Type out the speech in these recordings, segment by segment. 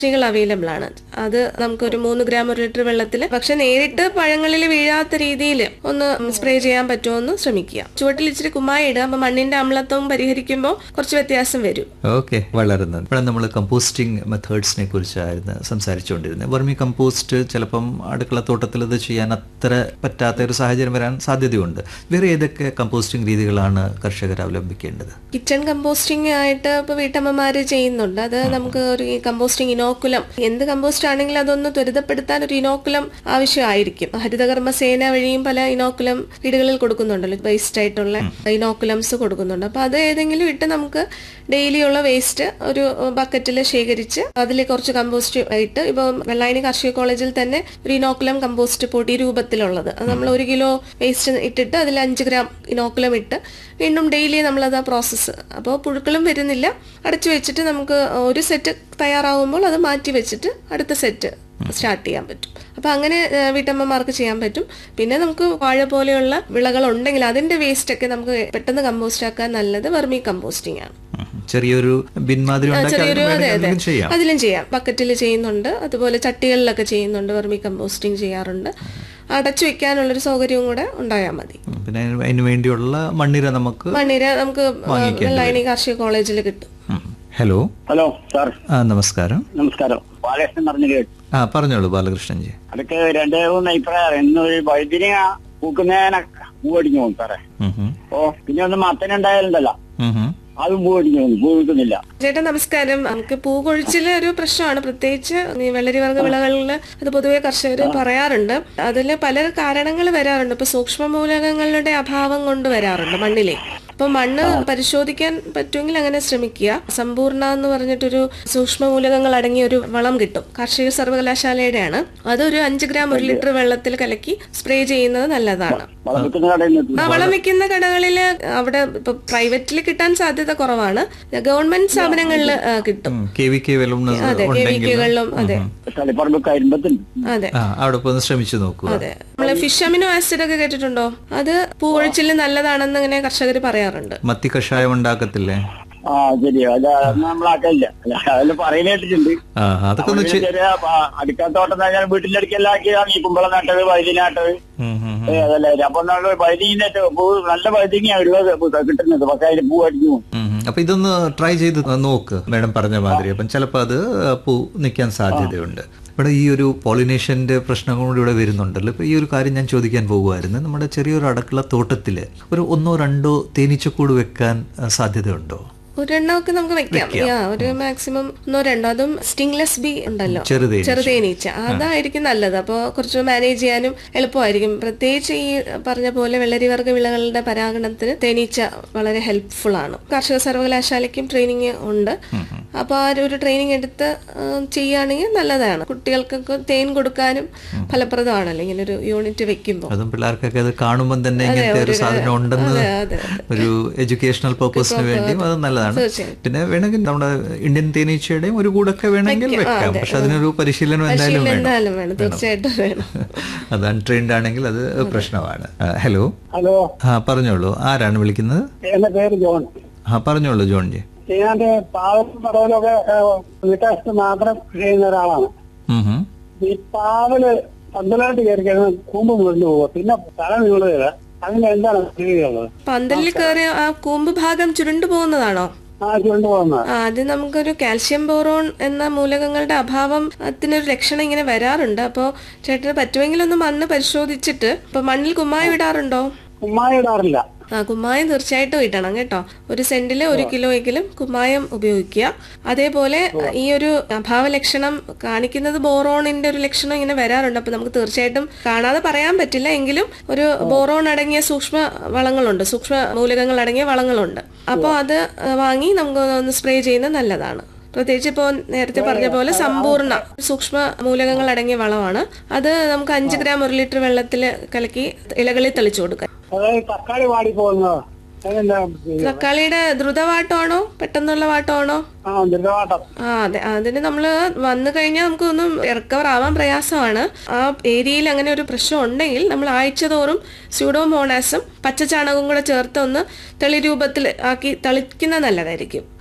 കൾ അവൈലബിൾ ആണ് അത് നമുക്ക് ഒരു മൂന്ന് ഗ്രാം ഒരു ലിറ്റർ വെള്ളത്തിൽ പക്ഷെ നേരിട്ട് പഴങ്ങളിൽ വീഴാത്ത രീതിയിൽ ഒന്ന് സ്പ്രേ ചെയ്യാൻ പറ്റുമോ എന്ന് ശ്രമിക്കുക ചുവട്ടിൽ ഇച്ചിരി കുമ്മായി ഇടുക അപ്പൊ മണ്ണിന്റെ അമ്ലത്വം പരിഹരിക്കുമ്പോൾ കുറച്ച് വ്യത്യാസം വരും ഓക്കെ വളരെ നന്ദി ഇവിടെ നമ്മൾ കമ്പോസ്റ്റിംഗ് മെത്തേഡ്സിനെ കുറിച്ചായിരുന്നു സംസാരിച്ചുകൊണ്ടിരുന്നത് വെർമി കമ്പോസ്റ്റ് ചിലപ്പം അടുക്കളത്തോട്ടത്തിൽ ഇത് ചെയ്യാൻ അത്ര പറ്റാത്ത ഒരു സാഹചര്യം വരാൻ സാധ്യതയുണ്ട് വേറെ ഏതൊക്കെ കമ്പോസ്റ്റിംഗ് രീതികളാണ് കർഷകർ അവലംബിക്കേണ്ടത് കിച്ചൺ കമ്പോസ്റ്റിംഗ് ആയിട്ട് ഇപ്പൊ വീട്ടമ്മമാര് ചെയ്യുന്നുണ്ട് അത് നമുക്ക് ഒരു ഈ കമ്പോസ്റ്റിംഗ് ഇനോക്കുലം എന്ത് കമ്പോസ്റ്റ് ആണെങ്കിലും അതൊന്ന് ത്വരിതപ്പെടുത്താൻ ഒരു ഇനോക്കുലം ആവശ്യമായിരിക്കും ഹരിതകർമ്മ സേന വഴിയും പല ഇനോക്കുലം വീടുകളിൽ കൊടുക്കുന്നുണ്ടല്ലോ വേസ്റ്റ് ആയിട്ടുള്ള ഇനോക്കുലംസ് കൊടുക്കുന്നുണ്ട് അപ്പൊ അത് ഏതെങ്കിലും ഇട്ട് നമുക്ക് ഡെയിലി ഉള്ള വേസ്റ്റ് ഒരു ബക്കറ്റിൽ ശേഖരിച്ച് അതിൽ കുറച്ച് കമ്പോസ്റ്റ് ഇട്ട് ഇപ്പൊ വെള്ളായണി കാർഷിക കോളേജിൽ തന്നെ ഒരു ഇനോക്കുലം കമ്പോസ്റ്റ് പൊടി രൂപത്തിലുള്ളത് അത് നമ്മൾ ഒരു കിലോ വേസ്റ്റ് ഇട്ടിട്ട് അതിൽ അഞ്ച് ഗ്രാം ഇനോക്കുലം ഇട്ട് വീണ്ടും ഡെയിലി നമ്മളത് ആ പ്രോസസ്സ് അപ്പോൾ പുഴുക്കളും വരുന്നില്ല അടച്ചു വെച്ചിട്ട് നമുക്ക് ഒരു സെറ്റ് തയ്യാറാവുമ്പോൾ അത് മാറ്റി വെച്ചിട്ട് അടുത്ത സെറ്റ് സ്റ്റാർട്ട് ചെയ്യാൻ പറ്റും അപ്പൊ അങ്ങനെ ആ, വീട്ടമ്മമാർക്ക് ചെയ്യാൻ പറ്റും പിന്നെ നമുക്ക് വാഴ പോലെയുള്ള വിളകൾ ഉണ്ടെങ്കിൽ അതിന്റെ വേസ്റ്റ് ഒക്കെ നമുക്ക് പെട്ടെന്ന് കമ്പോസ്റ്റ് ആക്കാൻ നല്ലത് വെർമി കമ്പോസ്റ്റിംഗ് ആണ് ഉം. ചെറിയൊരു ബിൻ മാതിരി ഉണ്ടാക്കി ചെറിയൊരു അതിന് അതെ വേണമെങ്കിൽ അതെ എന്തെങ്കിലും ചെയ്യാം അതിലും ചെയ്യാം ബക്കറ്റിൽ ചെയ്യുന്നുണ്ട് അതുപോലെ ചട്ടികളിലൊക്കെ ചെയ്യുന്നുണ്ട് വെർമി കമ്പോസ്റ്റിംഗ് ചെയ്യാറുണ്ട് അടച്ചു വെക്കാനുള്ളൊരു സൗകര്യവും കൂടെ ഉണ്ടായാൽ മതി ഉം. പിന്നെ അതിന് അതിന് വേണ്ടിയുള്ള മണ്ണിര നമുക്ക് മണ്ണിര നമുക്ക് വാങ്ങിക്കേണ്ടി വെള്ളായണി കാർഷിക കോളേജിൽ കിട്ടും ഉം. ഹലോ ഹലോ സാർ ആ നമസ്കാരം നമസ്കാരം ബാലകൃഷ്ണൻ പറഞ്ഞു കേട്ടു ആ പറഞ്ഞോളൂ ബാലകൃഷ്ണൻജി അതൊക്കെ രണ്ട് മൂന്ന് അഭിപ്രായം ഇന്നൊരു വൈദ്യുതി പൂക്കുന്നതിനെ പൂവടിഞ്ഞു പോകും സാറേ ഉം ഉം. ഓ പിന്നെ ഒന്ന് മത്തനുണ്ടായാലുണ്ടല്ലോ ഉം ഉം. അതും പൂവടിഞ്ഞു പോകുന്നു പൂ നിൽക്കുന്നില്ല ചേട്ടാ നമസ്കാരം നമുക്ക് പൂ കൊഴിച്ചില് ഒരു പ്രശ്നമാണ് പ്രത്യേകിച്ച് ഈ വെള്ളരിവർഗ വിളകളിൽ അത് പൊതുവെ കർഷകർ പറയാറുണ്ട് അതിൽ പല കാരണങ്ങൾ വരാറുണ്ട് ഇപ്പൊ സൂക്ഷ്മ മൂലകങ്ങളുടെ അഭാവം കൊണ്ട് വരാറുണ്ട് മണ്ണിലെ അപ്പൊ മണ്ണ് പരിശോധിക്കാൻ പറ്റുമെങ്കിൽ അങ്ങനെ ശ്രമിക്കുക സമ്പൂർണ്ണ എന്ന് പറഞ്ഞിട്ടൊരു സൂക്ഷ്മ മൂലകങ്ങൾ അടങ്ങിയ ഒരു വളം കിട്ടും കാർഷിക സർവകലാശാലയുടെയാണ് അതൊരു അഞ്ച് ഗ്രാം ഒരു ലിറ്റർ വെള്ളത്തിൽ കലക്കി സ്പ്രേ ചെയ്യുന്നത് നല്ലതാണ് വളം വെക്കുന്ന കടയിൽ നിന്ന് ആ വളം വെക്കുന്ന കടകളില് അവിടെ ഇപ്പൊ പ്രൈവറ്റിൽ കിട്ടാൻ സാധ്യത കുറവാണ് ഗവൺമെന്റ് സ്ഥാപനങ്ങളിൽ ആ, കിട്ടും ഉം. കെ വി കെ വെള്ളം അതെ കെ വി കെകളിലും അതെ തളിപ്പറമ്പ് കരിമ്പത്തുണ്ട് അതെ ആ അവിടെ പോയി ഒന്ന് ശ്രമിച്ചു നോക്കുക അതെ നമ്മള് ഫിഷ് അമിനോ ആസിഡ് ഒക്കെ കേട്ടിട്ടുണ്ടോ അത് പൂവൊഴിച്ചില് നല്ലതാണെന്ന് ഇങ്ങനെ കർഷകർ പറയാറുണ്ട് മത്തി കഷായം ഉണ്ടാക്കത്തില്ലേ ആ ശരി അത് നമ്മളാക്കില്ല അതെല്ലാം പറയുന്ന കേട്ടിട്ടുണ്ട് ആ അതൊക്കെ ഒന്ന് ചെ- ചെറിയ അടുക്കാത്തോട്ടം ഞാൻ വീട്ടിന്റെ അടുക്കെല്ലാം ആക്കിയതാണ് ഈ കുമ്പളം നട്ടത് വൈദ്യുതി നട്ടത് ഉം, ഉം, ഉം. ഏ, അതല്ലേ അപ്പൊ നമ്മൾ വൈദ്യുതി പൂ നല്ല വൈദ്യുതിയാണ് ഉള്ളത് കിട്ടുന്നത് പക്ഷെ അതിന് പൂ അടിഞ്ഞു പോകും ഉം, ഉം. അപ്പൊ ഇതൊന്ന് ട്രൈ ചെയ്ത് നോക്ക് മേഡം പറഞ്ഞ മാതിരി അപ്പം ചിലപ്പോൾ അത് പൂ നിൽക്കാൻ സാധ്യതയുണ്ട് ഇവിടെ ഈ ഒരു പോളിനേഷന്റെ പ്രശ്നം കൂടി ഇവിടെ വരുന്നുണ്ടല്ലോ ഇപ്പൊ ഈ ഒരു കാര്യം ഞാൻ ചോദിക്കാൻ പോകുമായിരുന്നു നമ്മുടെ ചെറിയൊരു അടുക്കള തോട്ടത്തിൽ ഒരു ഒന്നോ രണ്ടോ തേനീച്ചക്കൂട് വെക്കാൻ ആ, സാധ്യതയുണ്ടോ ഒരെണ്ണമൊക്കെ നമുക്ക് വെക്കാം യാ, ഒരു മാക്സിമം ഒന്നോ രണ്ടോ അതും സ്റ്റിംഗ്ലെസ് ബി ഉണ്ടല്ലോ ചെറുതേനീച്ച. ചെറുതേനീച്ച അതായിരിക്കും നല്ലത് അപ്പോൾ കുറച്ച് മാനേജ് ചെയ്യാനും എളുപ്പമായിരിക്കും പ്രത്യേകിച്ച് ഈ പറഞ്ഞ പോലെ വെള്ളരിവർഗ വിളകളുടെ പരാഗണത്തിന് തേനീച്ച വളരെ ഹെൽപ്ഫുൾ ആണ് കാർഷിക സർവകലാശാലയ്ക്കും ട്രെയിനിങ് ഉണ്ട് അപ്പോൾ ആ ഒരു ട്രെയിനിങ് എടുത്ത് ആ, ചെയ്യുകയാണെങ്കിൽ നല്ലതാണ് കുട്ടികൾക്കൊക്കെ തേൻ കൊടുക്കാനും ഫലപ്രദമാണല്ലോ ഇങ്ങനെ ഒരു യൂണിറ്റ് വെക്കുമ്പോൾ അതും പിള്ളേർക്കൊക്കെ അത് കാണുമ്പോൾ തന്നെ ഇങ്ങനത്തെ ഒരു സാധനം ഉണ്ടെന്ന് അതെ അതെ ഒരു എഡ്യൂക്കേഷണൽ പർപ്പസിന് വേണ്ടിയും അത് നല്ലതാണ് തീർച്ചയായും. പിന്നെ വേണമെങ്കിൽ നമ്മുടെ ഇന്ത്യൻ തേനീച്ചയുടെയും ഒരു കൂടൊക്കെ വേണമെങ്കിൽ വെക്കാം പക്ഷെ അതിനൊരു പരിശീലനം എന്തായാലും വേണം എന്തായാലും വേണം തീർച്ചയായിട്ടും വേണം അത് അൺട്രെയിൻഡ് ആണെങ്കിൽ അത് പ്രശ്നമാണ് ആ, ഹലോ ഹലോ ആ പറഞ്ഞോളൂ ആരാണ് വിളിക്കുന്നത് എന്റെ പേര് ജോൺ ആ പറഞ്ഞോളൂ ജോൺ ജി ചെയ്യാണ്ട് പാവലും പടവലൊക്കെ വീട്ടാശത്ത് മാത്രം കൃഷി ചെയ്യുന്ന ഒരാളാണ് ഉം ഹും. ഈ പാവല് പന്തലായിട്ട് കയറി കഴിഞ്ഞാൽ കൂമ്പ് മുറിഞ്ഞു പോവുക പിന്നെ തല നീളുകയില്ല അതിന് എന്താണ് ചെയ്യുള്ളത് പന്തലിൽ കയറി ആ കൂമ്പ് ഭാഗം ചുരുണ്ടു പോകുന്നതാണോ ആ ചുരുണ്ടു പോകുന്നത് ആ, അത് നമുക്കൊരു കാൽഷ്യം ബോറോൺ എന്ന മൂലകങ്ങളുടെ അഭാവം അതിനൊരു ലക്ഷണം ഇങ്ങനെ വരാറുണ്ട് അപ്പോൾ ചേട്ടന് പറ്റുമെങ്കിൽ ഒന്ന് മണ്ണ് പരിശോധിച്ചിട്ട് ഇപ്പൊ മണ്ണിൽ കുമ്മായം ഇടാറുണ്ടോ ഉമ്മായി ഇടാറില്ല ആ കുമ്മായം തീർച്ചയായിട്ടും ഇടണം കേട്ടോ ഒരു സെന്റില് ഒരു കിലോയെങ്കിലും കുമ്മായം ഉപയോഗിക്കുക അതേപോലെ ഈ ഒരു അഭാവ ലക്ഷണം കാണിക്കുന്നത് ബോറോണിന്റെ ഒരു ലക്ഷണം ഇങ്ങനെ വരാറുണ്ട് അപ്പൊ നമുക്ക് തീർച്ചയായിട്ടും കാണാതെ പറയാൻ പറ്റില്ല എങ്കിലും ഒരു ബോറോൺ അടങ്ങിയ സൂക്ഷ്മ വളങ്ങളുണ്ട് സൂക്ഷ്മ മൂലകങ്ങൾ അടങ്ങിയ വളങ്ങളുണ്ട് അപ്പോൾ അത് വാങ്ങി നമുക്ക് ഒന്ന് സ്പ്രേ ചെയ്യുന്നത് നല്ലതാണ് പ്രത്യേകിച്ച് ഇപ്പോൾ നേരത്തെ പറഞ്ഞ പോലെ സമ്പൂർണ്ണ സൂക്ഷ്മ മൂലകങ്ങൾ അടങ്ങിയ വളമാണ് അത് നമുക്ക് അഞ്ച് ഗ്രാം ഒരു ലിറ്റർ വെള്ളത്തിൽ കലക്കി ഇലകളിൽ തെളിച്ചു കൊടുക്കാം അതായത് തക്കാളി വാടി പോകുന്നത് അതെന്താ ചെയ്യുക? തക്കാളിയുടെ ദ്രുതവാട്ടമാണോ പെട്ടെന്നുള്ള വാട്ടമാണോ ആ ദൃഢവാട്ടം ആ അതെ അതിന് നമ്മൾ വന്നു കഴിഞ്ഞാൽ നമുക്കൊന്നും റിക്കവർ ആവാൻ പ്രയാസമാണ് ആ ഏരിയയിൽ അങ്ങനെ ഒരു പ്രശ്നം ഉണ്ടെങ്കിൽ നമ്മൾ ആഴ്ച തോറും സ്യൂഡോമോണാസും പച്ചച്ചാണകവും കൂടെ ചേർത്ത് ഒന്ന് തെളി രൂപത്തിൽ ആക്കി തളിക്കുന്നത് നല്ലതായിരിക്കും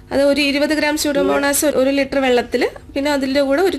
അത് ഒരു ഇരുപത് ഗ്രാം സ്യൂഡോമോണാസ് ഒരു ലിറ്റർ വെള്ളത്തിൽ പിന്നെ അതിൻ്റെ കൂടെ ഒരു